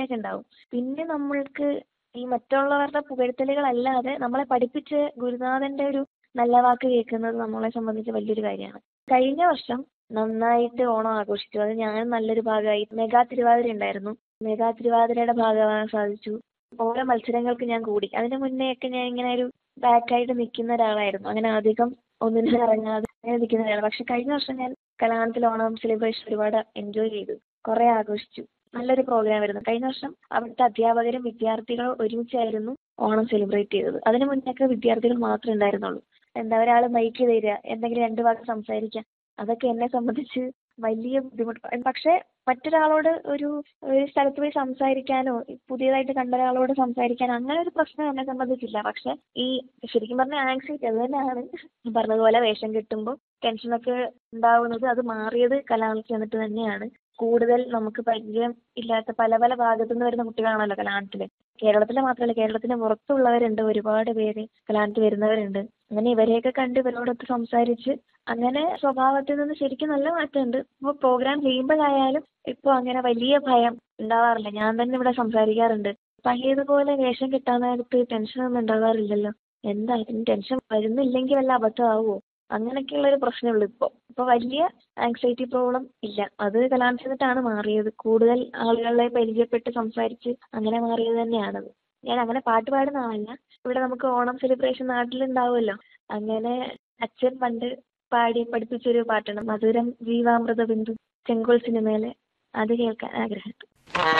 അങ്ങനെയൊക്കെ ഉണ്ടാവും പിന്നെ നമ്മൾക്ക് ഈ മറ്റുള്ളവരുടെ പുകഴ്ത്തലുകളല്ലാതെ നമ്മളെ പഠിപ്പിച്ച ഗുരുനാഥന്റെ ഒരു നല്ല വാക്ക് കേൾക്കുന്നത് നമ്മളെ സംബന്ധിച്ച് വലിയൊരു കാര്യമാണ് കഴിഞ്ഞ വർഷം നന്നായിട്ട് ഓണം ആഘോഷിച്ചു അത് ഞാനും നല്ലൊരു ഭാഗമായി മെഗാ തിരുവാതിര ഉണ്ടായിരുന്നു മെഗാ തിരുവാതിരയുടെ ഭാഗമാകാൻ സാധിച്ചു ഓരോ മത്സരങ്ങൾക്ക് ഞാൻ കൂടി അതിന് മുന്നേ ഒക്കെ ഞാൻ ഇങ്ങനെ ഒരു ബാക്കായിട്ട് നിൽക്കുന്ന ഒരാളായിരുന്നു അങ്ങനെ അധികം ഒന്നിനും ഇറങ്ങാതെ അങ്ങനെ നിൽക്കുന്ന ഒരാളാണ് പക്ഷെ കഴിഞ്ഞ വർഷം ഞാൻ കലാമണ്ഡലത്തിൽ ഓണം സെലിബ്രേഷൻ ഒരുപാട് എൻജോയ് ചെയ്തു കുറേ ആഘോഷിച്ചു നല്ലൊരു പ്രോഗ്രാം ആയിരുന്നു കഴിഞ്ഞ വർഷം അവിടുത്തെ അധ്യാപകരും വിദ്യാർത്ഥികളും ഒരുമിച്ചായിരുന്നു ഓണം സെലിബ്രേറ്റ് ചെയ്തത് അതിന് മുന്നൊക്കെ വിദ്യാർത്ഥികൾ മാത്രമേ ഉണ്ടായിരുന്നുള്ളൂ എന്താ ഒരാൾ മൈക്ക് തരിക എന്തെങ്കിലും രണ്ട് വാക്ക് സംസാരിക്കുക അതൊക്കെ എന്നെ സംബന്ധിച്ച് വലിയ ബുദ്ധിമുട്ട് പക്ഷേ മറ്റൊരാളോട് ഒരു ഒരു സ്ഥലത്ത് പോയി സംസാരിക്കാനോ പുതിയതായിട്ട് കണ്ട ഒരാളോട് സംസാരിക്കാനോ അങ്ങനെ ഒരു പ്രശ്നം എന്നെ സംബന്ധിച്ചില്ല പക്ഷെ ഈ ശരിക്കും പറഞ്ഞാൽ ആങ്സൈറ്റി അത് തന്നെയാണ് പറഞ്ഞതുപോലെ വേഷം കെട്ടുമ്പോൾ ടെൻഷനൊക്കെ ഉണ്ടാവുന്നത് അത് മാറിയത് കലാമണ്ഡലത്തിൽ ചെന്നിട്ട് തന്നെയാണ് കൂടുതൽ നമുക്ക് പരിചയം ഇല്ലാത്ത പല പല ഭാഗത്തു നിന്ന് വരുന്ന കുട്ടികളാണല്ലോ കലാമണ്ഡലത്തിൽ കേരളത്തിലെ മാത്രമല്ല കേരളത്തിന് പുറത്തുള്ളവരുണ്ട് ഒരുപാട് പേര് കലാമണ്ഡലത്തിൽ വരുന്നവരുണ്ട് അങ്ങനെ ഇവരെയൊക്കെ കണ്ട് ഇവരോടൊത്ത് സംസാരിച്ച് അങ്ങനെ സ്വഭാവത്തിൽ നിന്ന് ശരിക്കും നല്ല മാറ്റമുണ്ട് ഇപ്പോൾ പ്രോഗ്രാം ചെയ്യുമ്പോഴായാലും ഇപ്പോൾ അങ്ങനെ വലിയ ഭയം ഉണ്ടാവാറില്ല ഞാൻ തന്നെ ഇവിടെ സംസാരിക്കാറുണ്ട് പഴയതുപോലെ വേഷം കിട്ടാൻ നേരത്ത് ടെൻഷനൊന്നും ഉണ്ടാകാറില്ലല്ലോ എന്തായാലും ടെൻഷൻ വരുന്നില്ലെങ്കിൽ വല്ല അബദ്ധമാവുമോ അങ്ങനെയൊക്കെയുള്ള ഒരു പ്രശ്നമുള്ളൂ ഇപ്പോൾ ഇപ്പോൾ വലിയ ആങ്സൈറ്റി പ്രോബ്ലം ഇല്ല അത് കലാമണ്ഡലത്തിൽ ചെന്നിട്ടാണ് മാറിയത് കൂടുതൽ ആളുകളെ പരിചയപ്പെട്ട് സംസാരിച്ച് അങ്ങനെ മാറിയത് തന്നെയാണത് ഞാൻ അങ്ങനെ പാട്ട് പാടുന്ന ആളല്ല ഇവിടെ നമുക്ക് ഓണം സെലിബ്രേഷൻ നാട്ടിലുണ്ടാവുമല്ലോ അങ്ങനെ അച്ഛൻ പണ്ട് പാടി പഠിപ്പിച്ചൊരു പാട്ടുണ്ട് മധുരം ജീവാമൃത ബിന്ദു ചെങ്കോൽ സിനിമയിലെ അത് കേൾക്കാൻ ആഗ്രഹമുണ്ട്